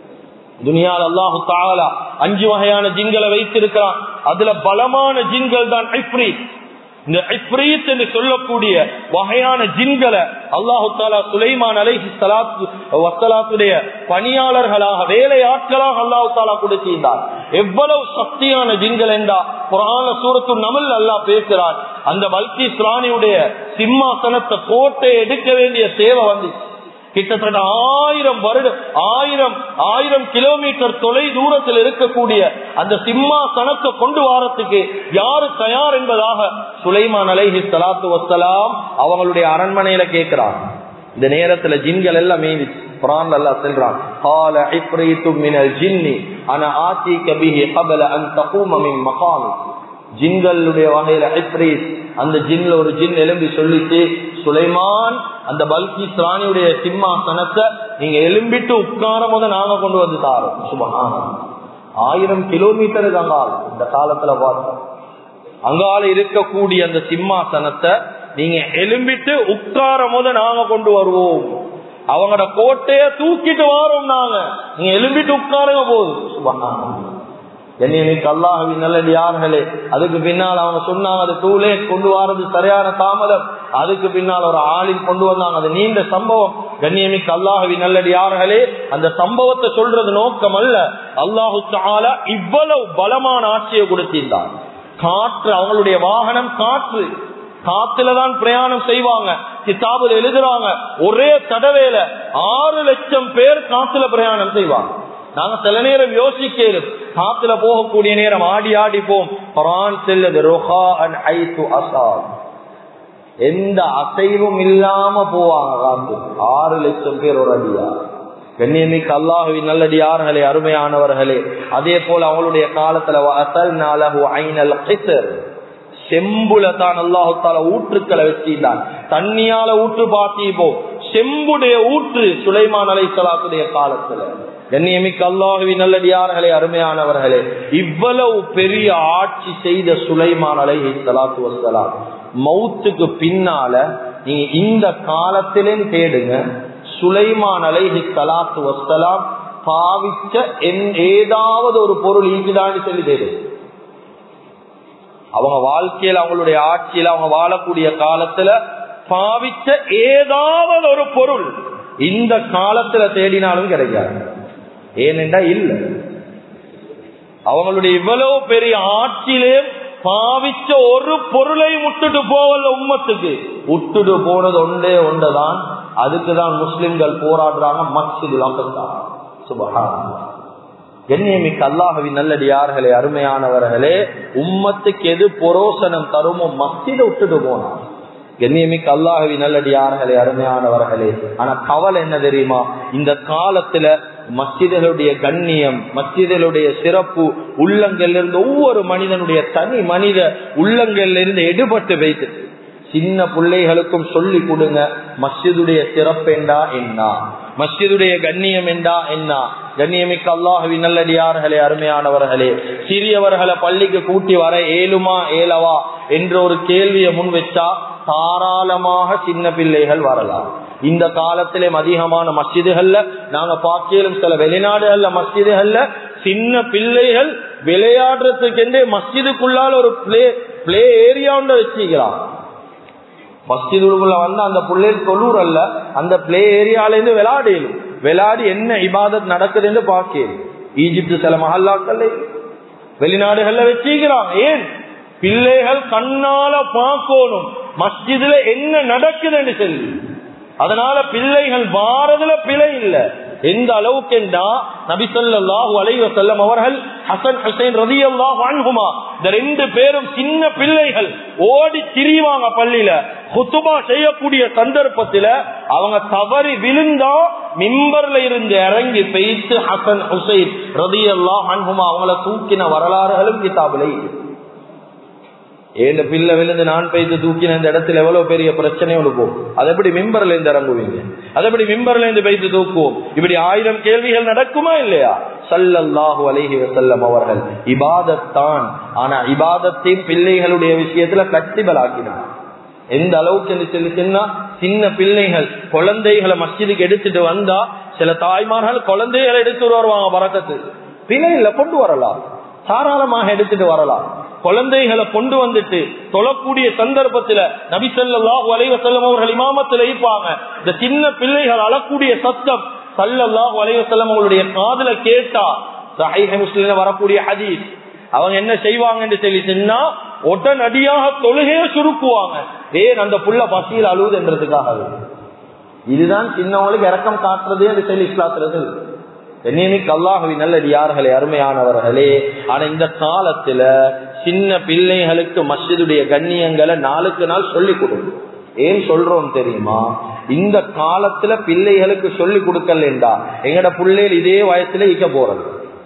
துனியால் அல்லாஹு தாலா அஞ்சு வகையான ஜின்களை வைத்திருக்கிறான் அதுல பலமான ஜின்கள் தான் ஐப்ரீத் இந்த ஐப்ரீத் என்று சொல்லக்கூடிய வகையான ஜின்களை அல்லாஹு தாலா சுலைமான் அலைஹி சலாத்து வசலாத்துடைய பணியாளர்களாக வேலையாட்களாக அல்லாஹு தாலா கொடுத்திருந்தார் எவ்வளவு சக்தியான ஜின்கள் என்றா புராண சூரத்து நமல் அல்லாஹ் பேசுறான் அந்த பல்கி ராணியுடைய சிம்மாசனத்தை கோட்டை எடுக்க வேண்டிய சேவை வந்துச்சு கிட்டத்தட்ட ஆயிரம் வருடம் ஆயிரம் ஆயிரம் கிலோமீட்டர் தொலை தூரத்தில் இருக்கக்கூடிய அந்த சிம்மாசனத்தை கொண்டு வாரத்துக்கு யாரு தயார் என்பதாக சுலைமான் அலைஹி சலாத்து வசலாம் அவங்களுடைய அரண்மனையில கேட்கிறான் இந்த நேரத்துல ஜின்கள் எல்லாம் மீதிச்சு குரான் அல்லா செல்றான் قال عفريت من الجن انا اتيك به قبل ان تقوم من مقامك ஜின்களுடைய வகையில ஐப்ரீத் அந்த ஜின்ல ஒரு ஜின் எலும்பி சொல்லிட்டு சுலைமான் அந்த பல்கி ராணியுடைய சிம்மாசனத்தை நீங்க எலும்பிட்டு உட்காரும் போது நாங்க கொண்டு வந்து தாரோம் சுபகான ஆயிரம் கிலோமீட்டருக்கு அங்கால இந்த காலத்துல பார்த்தோம் அங்கால இருக்கக்கூடிய அந்த சிம்மாசனத்தை நீங்க எலும்பிட்டு உட்காரும் போது நாங்க கொண்டு வருவோம் அவங்களோட கோட்டைய தூக்கிட்டு வாரோம் நாங்க நீங்க எலும்பிட்டு உட்காருங்க போதும் சுபகான என்னைக்கு அல்லாஹவின் நல்லது யார்களே அதுக்கு பின்னால் அவங்க சொன்னாங்க அது டூலே கொண்டு வரது சரியான தாமதம் அதுக்கு பின்னால் ஒரு ஆளில் கொண்டு வந்தாங்க அது நீண்ட சம்பவம் கண்ணியமிக்கு அல்லாஹவின் நல்லது யார்களே அந்த சம்பவத்தை சொல்றது நோக்கம் அல்ல அல்லாஹு தாலா இவ்வளவு பலமான ஆட்சியை கொடுத்திருந்தார் காற்று அவங்களுடைய வாகனம் காற்று காத்துலதான் பிரயாணம் செய்வாங்க கிதாபுல எழுதுறாங்க ஒரே தடவையில ஆறு லட்சம் பேர் காத்துல பிரயாணம் செய்வாங்க நாங்க சில நேரம் யோசிக்கிறோம் காத்துல போகக்கூடிய நேரம் ஆடி ஆடி போம் குரான் செல்லது ரோஹா அண்ட் ஐத்து அசால் எந்த அசைவும் இல்லாம போவாங்க காத்து ஆறு லட்சம் பேர் ஒரு அடியா கண்ணியமிக்கு அல்லாஹுவின் நல்லடியார்களே அருமையானவர்களே அதே போல அவங்களுடைய காலத்துல அசல் நாலகு ஐநல் செம்புல தான் அல்லாஹு தால ஊற்றுக்களை வச்சிருந்தான் தண்ணியால ஊற்று பார்த்திப்போம் செம்புடைய ஊற்று சுலைமான் அலை சலாத்துடைய காலத்துல கண்ணியமிக்கு அல்லாஹுவி நல்லடியார்களே அருமையானவர்களே இவ்வளவு பெரிய ஆட்சி செய்த சுலைமான் அலை சலாத்து வசலாம் மௌத்துக்கு பின்னால நீங்க இந்த காலத்திலும் தேடுங்க சுலைமான் அலைஹி சலாத்து வசலாம் பாவிச்ச ஏதாவது ஒரு பொருள் ஈக்குதான்னு சொல்லி தேடு அவங்க வாழ்க்கையில அவங்களுடைய ஆட்சியில அவங்க வாழக்கூடிய காலத்துல பாவிச்ச ஏதாவது ஒரு பொருள் இந்த காலத்துல தேடினாலும் கிடைக்காது ஏனென்றா இல்ல அவங்களுடைய இவ்வளவு பெரிய ஆட்சியிலே பாவிச்ச ஒரு பொருளை விட்டுட்டு போவல உம்மத்துக்கு விட்டுட்டு போனது ஒன்றே ஒன்றுதான் அதுக்குதான் முஸ்லிம்கள் போராடுறாங்க மஸ்ஜித் சுபஹா கண்ணியமிக்கு அல்லாஹவி நல்லடியார்களே அருமையானவர்களே உம்மத்துக்கு எது பொரோசனம் தருமோ மஸ்ஜித விட்டுட்டு போனான் கண்ணியமிக்கு அல்லாஹவி நல்லடியார்களே அருமையானவர்களே ஆனா கவலை என்ன தெரியுமா இந்த காலத்துல மஸ்ஜிதர்களுடைய கண்ணியம் மஸ்ஜிதர்களுடைய சிறப்பு உள்ளங்களிலிருந்து ஒவ்வொரு மனிதனுடைய தனி மனித உள்ளங்களிலிருந்து எடுபட்டு வைத்து சின்ன பிள்ளைகளுக்கும் சொல்லி கொடுங்க மஸ்ஜிதுடைய சிறப்பு என்றா என்ன மஸ்ஜிதுடைய கண்ணியம் என்றா என்ன கண்ணியமிக்க அல்லாஹவி நல்லடியார்களே அருமையானவர்களே சிறியவர்களை பள்ளிக்கு கூட்டி வர ஏழுமா ஏலவா என்ற ஒரு கேள்வியை முன் வச்சா தாராளமாக சின்ன பிள்ளைகள் வரலாம் இந்த காலத்திலே அதிகமான மஸ்ஜிதுகள்ல நாங்க பார்க்கலும் சில வெளிநாடுகள்ல மஸ்ஜிதுகள்ல சின்ன பிள்ளைகள் விளையாடுறதுக்கென்றே மஸ்ஜிதுக்குள்ளால ஒரு பிளே பிளே ஏரியா ஒன்று வச்சுக்கிறான் மஸ்ஜிதுக்குள்ள வந்து அந்த பிள்ளைகள் தொழுர் அல்ல அந்த பிளே ஏரியால இருந்து விளையாடலும் விளையாடி என்ன இபாதத் நடக்குதுன்னு பார்க்கலும் ஈஜிப்து சில மஹல்லாக்கள் வெளிநாடுகள்ல வச்சுக்கிறான் ஏன் பிள்ளைகள் கண்ணால பார்க்கணும் மஸ்ஜிதுல என்ன நடக்குதுன்னு சொல்லி அதனால பிள்ளைகள் வாரதுல பிழை இல்ல எந்த அளவுக்கு என்றா நபிசல்லாஹு அலைவ செல்லம் அவர்கள் ஹசன் ஹுசைன் ரதி அல்லாஹ் வாங்குமா இந்த ரெண்டு பேரும் சின்ன பிள்ளைகள் ஓடி திரிவாங்க பள்ளியில குத்துபா செய்யக்கூடிய சந்தர்ப்பத்துல அவங்க தவறி விழுந்தா மிம்பர்ல இருந்து இறங்கி பெய்த்து ஹசன் ஹுசைன் ரதி அல்லாஹ் அன்ஹுமா அவங்கள தூக்கின வரலாறுகளும் கிதாபிலை ஏழு பிள்ளை விழுந்து நான் பெய்து தூக்கின இந்த இடத்துல எவ்வளவு பெரிய பிரச்சனை இருக்கும் அது எப்படி மிம்பர்ல இருந்து இறங்குவீங்க அது எப்படி மிம்பர்ல இருந்து பெய்து தூக்குவோம் இப்படி ஆயிரம் கேள்விகள் நடக்குமா இல்லையா சல்லல்லாஹு அலைஹி வசல்லம் அவர்கள் இபாதத்தான் ஆனா இபாதத்தையும் பிள்ளைகளுடைய விஷயத்துல பிளெக்சிபிள் ஆக்கினார் எந்த அளவுக்கு என்று சொல்லி சொன்னா சின்ன பிள்ளைகள் குழந்தைகளை மஸ்ஜிதுக்கு எடுத்துட்டு வந்தா சில தாய்மார்கள் குழந்தைகளை எடுத்துட்டு வருவாங்க பறக்கத்து பிள்ளைகளை கொண்டு வரலாம் தாராளமாக எடுத்துட்டு வரலாம் குழந்தைகளை கொண்டு வந்துட்டு தொழக்கூடிய சந்தர்ப்பத்துல நபிசல்லாஹு அலைவசல்லம் அவர்கள் இமாமத்தில் இருப்பாங்க இந்த சின்ன பிள்ளைகள் அழக்கூடிய சத்தம் சல்லல்லாஹு அலைவசல்லம் அவங்களுடைய காதுல கேட்டா சஹீஹ் முஸ்லிம்ல வரக்கூடிய ஹதீஸ் அவங்க என்ன செய்வாங்கன்னு சொல்லி சொன்னா உடனடியாக தொழுகைய சுருக்குவாங்க ஏன் அந்த புள்ள பசியில் அழுவுதுன்றதுக்காக இதுதான் சின்னவங்களுக்கு இறக்கம் காட்டுறது என்று சொல்லி இஸ்லாத்துறது என்னைக்கு அல்லாஹவி நல்லடியார்களே அருமையானவர்களே ஆனா இந்த காலத்துல சின்ன பிள்ளைகளுக்கு மஸ்ஜிதுடைய கண்ணியங்களை நாளுக்கு நாள் சொல்லிக் கொடுக்கும் ஏன் சொல்றோம் தெரியுமா இந்த காலத்துல பிள்ளைகளுக்கு சொல்லி கொடுக்கலண்டா எங்கட பிள்ளைகள் இதே வயசுல ஈக்க போறது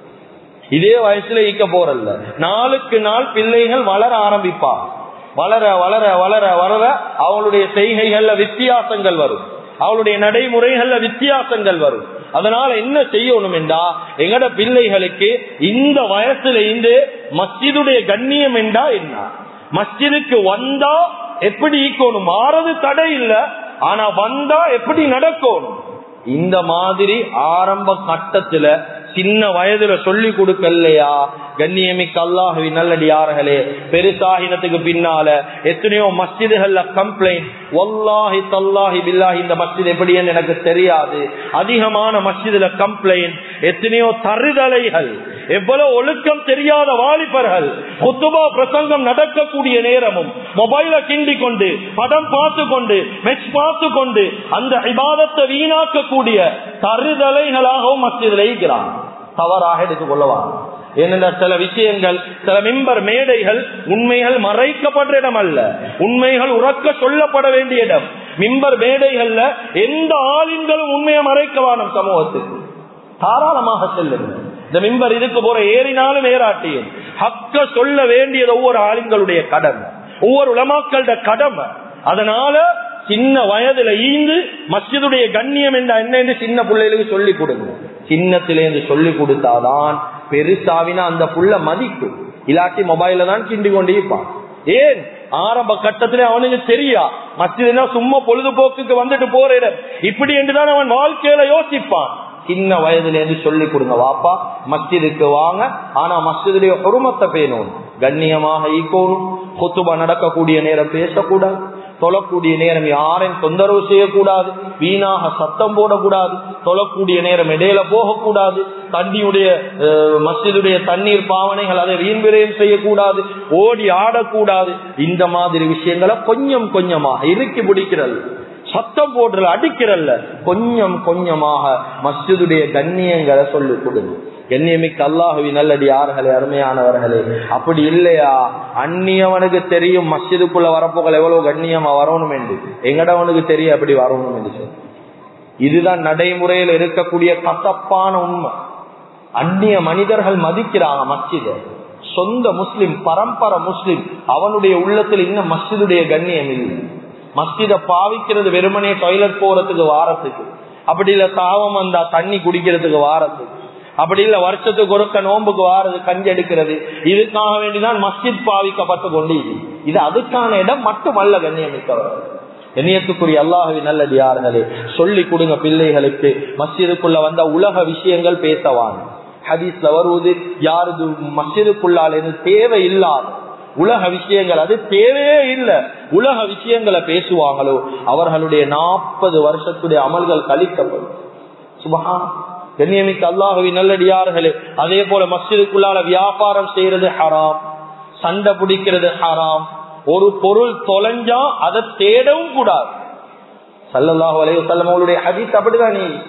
இதே வயசுல ஈக்க போறல்ல நாளுக்கு நாள் பிள்ளைகள் வளர ஆரம்பிப்பா வளர வளர வளர வளர அவங்களுடைய செய்கைகள்ல வித்தியாசங்கள் வரும் அவளுடைய நடைமுறைகள்ல வித்தியாசங்கள் வரும் அதனால என்ன செய்யணும் என்றா எங்கட பிள்ளைகளுக்கு இந்த வயசுல இருந்து மஸ்ஜிதுடைய கண்ணியம் என்றா என்ன மஸ்ஜிதுக்கு வந்தா எப்படி ஈக்கணும் மாறது தடை இல்ல ஆனா வந்தா எப்படி நடக்கணும் இந்த மாதிரி ஆரம்ப கட்டத்துல சின்ன வயதுல சொல்லி கொடுக்கலையா கண்ணியமிக்க அல்லாஹவி நல்லடியார்களே பெருசாகினத்துக்கு பின்னால எத்தனையோ மஸ்ஜிதுகள்ல கம்ப்ளைண்ட் ஒல்லாஹி தல்லாஹி பில்லாஹி இந்த மஸ்ஜித் எப்படின்னு எனக்கு தெரியாது அதிகமான மஸ்ஜிதுல கம்ப்ளைண்ட் எத்தனையோ தருதலைகள் எவ்வளவு ஒழுக்கம் தெரியாத வாலிபர்கள் குத்துபா பிரசங்கம் நடக்கக்கூடிய நேரமும் மொபைல கிண்டி கொண்டு படம் பார்த்து கொண்டு மெச் பார்த்து கொண்டு அந்த இபாதத்தை வீணாக்கக்கூடிய தருதலைகளாகவும் மஸ்ஜிதில் இருக்கிறான் தவறாக எடுத்துக்கொள்ளவான் ஏனென்ற சில விஷயங்கள் சில மிம்பர் மேடைகள் உண்மைகள் மறைக்கப்படுற இடம் அல்ல உண்மைகள் உறக்க சொல்லப்பட வேண்டிய இடம் மிம்பர் மேடைகள்ல எந்த ஆளுங்களும் உண்மையை மறைக்கவானும் சமூகத்துக்கு தாராளமாக செல்லுங்க இந்த மிம்பர் இதுக்கு போற ஏறினாலும் ஏறாட்டியும் ஹக்க சொல்ல வேண்டியது ஒவ்வொரு ஆளுங்களுடைய கடமை ஒவ்வொரு உலமாக்களோட கடமை அதனால சின்ன வயதுல ஈந்து மஸ்ஜிதுடைய கண்ணியம் என்ற என்ன சின்ன பிள்ளைகளுக்கு சொல்லி கொடுங்க சின்னத்திலேருந்து சொல்லி கொடுத்தாதான் பெருசாவினா அந்த புள்ள மதிக்கும் இல்லாட்டி மொபைல தான் கிண்டி கொண்டு இருப்பான் ஏன் ஆரம்ப கட்டத்திலே அவனுக்கு தெரியா மஸ்ஜிதுனா சும்மா பொழுதுபோக்குக்கு வந்துட்டு போற இடம் இப்படி என்றுதான் அவன் வாழ்க்கையில யோசிப்பான் சின்ன வயதுல இருந்து சொல்லி கொடுங்க வாப்பா மஸ்ஜிதுக்கு வாங்க ஆனா மஸ்ஜிதுடைய பொறுமத்தை பேணும் கண்ணியமாக ஈக்கோணும் கொத்துபா நடக்கக்கூடிய நேரம் பேசக்கூடாது தொழக்கூடிய நேரம் யாரையும் தொந்தரவு செய்யக்கூடாது வீணாக சத்தம் போடக்கூடாது தொழக்கூடிய நேரம் இடையில போகக்கூடாது தண்ணியுடைய மசிதுடைய தண்ணீர் பாவனைகள் அதை வீண் விரயம் செய்யக்கூடாது ஓடி ஆடக்கூடாது இந்த மாதிரி விஷயங்களை கொஞ்சம் கொஞ்சமாக இறுக்கி பிடிக்கிறது சத்தம் போடுறல அடிக்கிறல்ல கொஞ்சம் கொஞ்சமாக மஸ்ஜிதுடைய கண்ணியங்களை சொல்லி கொடுங்க கண்ணியமிக்க அல்லாஹுவி நல்லடி யார்களே அருமையானவர்களே அப்படி இல்லையா அந்நியவனுக்கு தெரியும் மஸ்ஜிதுக்குள்ள வரப்போகள் எவ்வளவு கண்ணியமா வரணும் என்று எங்கடவனுக்கு தெரியும் அப்படி வரணும் என்று சொல்லி இதுதான் நடைமுறையில் இருக்கக்கூடிய கசப்பான உண்மை அந்நிய மனிதர்கள் மதிக்கிறாங்க மஸ்ஜித சொந்த முஸ்லிம் பரம்பரை முஸ்லிம் அவனுடைய உள்ளத்தில் இன்னும் மஸ்ஜிதுடைய கண்ணியம் இல்லை மஸ்ஜித பாவிக்கிறது வெறுமனே டாய்லெட் போறதுக்கு வாரத்துக்கு அப்படி இல்ல தாவம் வந்தா தண்ணி குடிக்கிறதுக்கு வாரத்துக்கு அப்படி இல்ல வருஷத்துக்கு ஒருக்க நோம்புக்கு வாரது கஞ்சி எடுக்கிறது இதுக்காக வேண்டிதான் மஸ்ஜித் பாவிக்கப்பட்டு கொண்டு இது அதுக்கான இடம் மட்டுமல்ல கண்ணியமிக்கவர்கள் எண்ணியத்துக்குரிய அல்லாஹவி நல்லது யாருங்களே சொல்லி கொடுங்க பிள்ளைகளுக்கு மஸ்ஜிதுக்குள்ள வந்த உலக விஷயங்கள் பேசவான் ஹதீஸ்ல வருவது யாருது மஸ்ஜிதுக்குள்ளால் தேவை இல்லாத உலக விஷயங்கள் அது தேவையே இல்லை உலக விஷயங்களை பேசுவாங்களோ அவர்களுடைய நாற்பது வருஷத்துடைய அமல்கள் கழிக்கப்படும் சுபஹா கண்ணியமிக்க அல்லாஹவி நல்லடியார்களே அதே போல மஸ்ஜிதுக்குள்ளால வியாபாரம் செய்யறது ஹராம் சண்டை பிடிக்கிறது ஹராம் ஒரு பொருள் தொலைஞ்சா அதை தேடவும் கூடாது சல்லல்லாஹு அலைய செல்லமங்களுடைய ஹதீஸ் அப்படிதான் நீ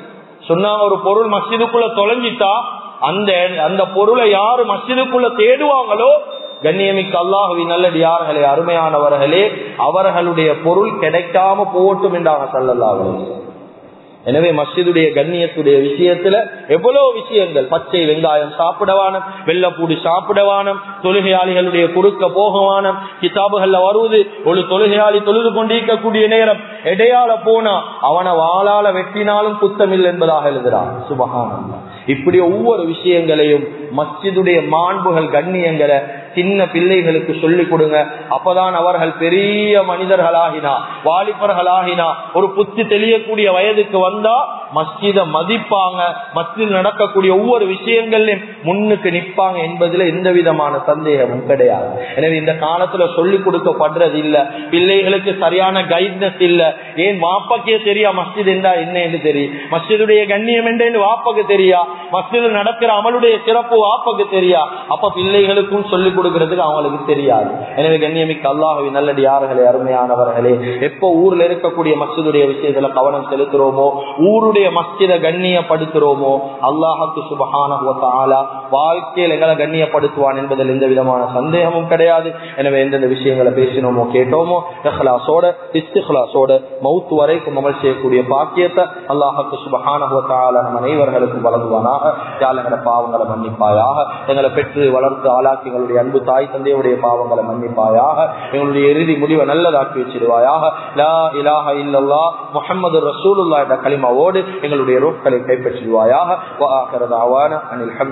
சொன்னாங்க ஒரு பொருள் மஸ்ஜிதுக்குள்ள தொலைஞ்சிட்டா அந்த அந்த பொருளை யாரு மஸ்ஜிதுக்குள்ள தேடுவாங்களோ கண்ணியமிக்க அல்லாஹுவி நல்லடியார்களே அருமையானவர்களே அவர்களுடைய பொருள் கிடைக்காம போட்டும் என்றாங்க சல்லல்லாஹு எனவே மஸ்ஜிதுடைய கண்ணியத்துடைய விஷயத்துல எவ்வளவு விஷயங்கள் பச்சை வெங்காயம் சாப்பிடவானம் வெள்ளப்பூடி சாப்பிடவானம் தொழுகையாளிகளுடைய குறுக்க போகவானம் கிதாபுகள்ல வருவது ஒரு தொழுகையாளி தொழுது கொண்டிருக்கக்கூடிய நேரம் இடையால போனா அவனை வாழால வெட்டினாலும் குத்தமில்லை என்பதாக எழுதுறான் சுபகானம் இப்படி ஒவ்வொரு விஷயங்களையும் மஸ்ஜிதுடைய மாண்புகள் கண்ணியங்களை சின்ன பிள்ளைகளுக்கு சொல்லிக் கொடுங்க அப்பதான் அவர்கள் பெரிய மனிதர்களாகினா வாலிபர்களாகினா ஒரு புத்தி தெளியக்கூடிய வயதுக்கு வந்தா மஸ்ஜித மதிப்பாங்க மஸ்ஜித் நடக்கக்கூடிய ஒவ்வொரு விஷயங்களையும் முன்னுக்கு நிற்பாங்க என்பதுல எந்த விதமான சந்தேகமும் கிடையாது எனவே இந்த காலத்துல சொல்லிக் கொடுக்கப்படுறது இல்ல பிள்ளைகளுக்கு சரியான கைட்னஸ் இல்ல ஏன் வாப்பக்கே தெரியா மஸ்ஜித் என்றா என்ன என்று தெரியும் மஸ்ஜிதுடைய கண்ணியம் என்று வாப்பக்கு தெரியா மஸ்ஜிதில் நடக்கிற அமலுடைய சிறப்பு வாப்பக்கு தெரியா அப்ப பிள்ளைகளுக்கும் சொல்லிக் கொடுக்கறதுக்கு அவங்களுக்கு தெரியாது எனவே கண்ணியமிக்க அல்லாஹவி நல்லடி யார்களே அருமையானவர்களே எப்போ ஊர்ல இருக்கக்கூடிய மஸ்ஜிதுடைய விஷயத்துல கவனம் செலுத்துறோமோ ஊருடைய மஸ்ஜித கண்ணியப்படுத்துறோமோ அல்லாஹுக்கு சுபகான வாழ்க்கையில் எங்களை கண்ணியப்படுத்துவான் என்பதில் எந்த விதமான சந்தேகமும் கிடையாது எனவே எந்தெந்த விஷயங்களை பேசினோமோ கேட்டோமோ இஹ்லாசோட இஸ்திஹ்லாசோட மவுத்து வரைக்கும் அமல் செய்யக்கூடிய பாக்கியத்தை அல்லாஹுக்கு சுபகான நம் அனைவர்களுக்கும் வழங்குவானாக யாழ் எங்களை பாவங்களை மன்னிப்பாயாக எங்களை பெற்று வளர்த்து ஆளாக்கி எங்களுடைய அன்பு தாய் தந்தையுடைய பாவங்களை மன்னிப்பாயாக எங்களுடைய இறுதி முடிவை நல்லதாக்கி வச்சிருவாயாக லா இலாஹ இல்லல்லா முஹம்மது ரசூலுல்லா என்ற களிமாவோடு எங்களுடைய ரோக்களை கைப்பற்றிடுவாயாக அனில்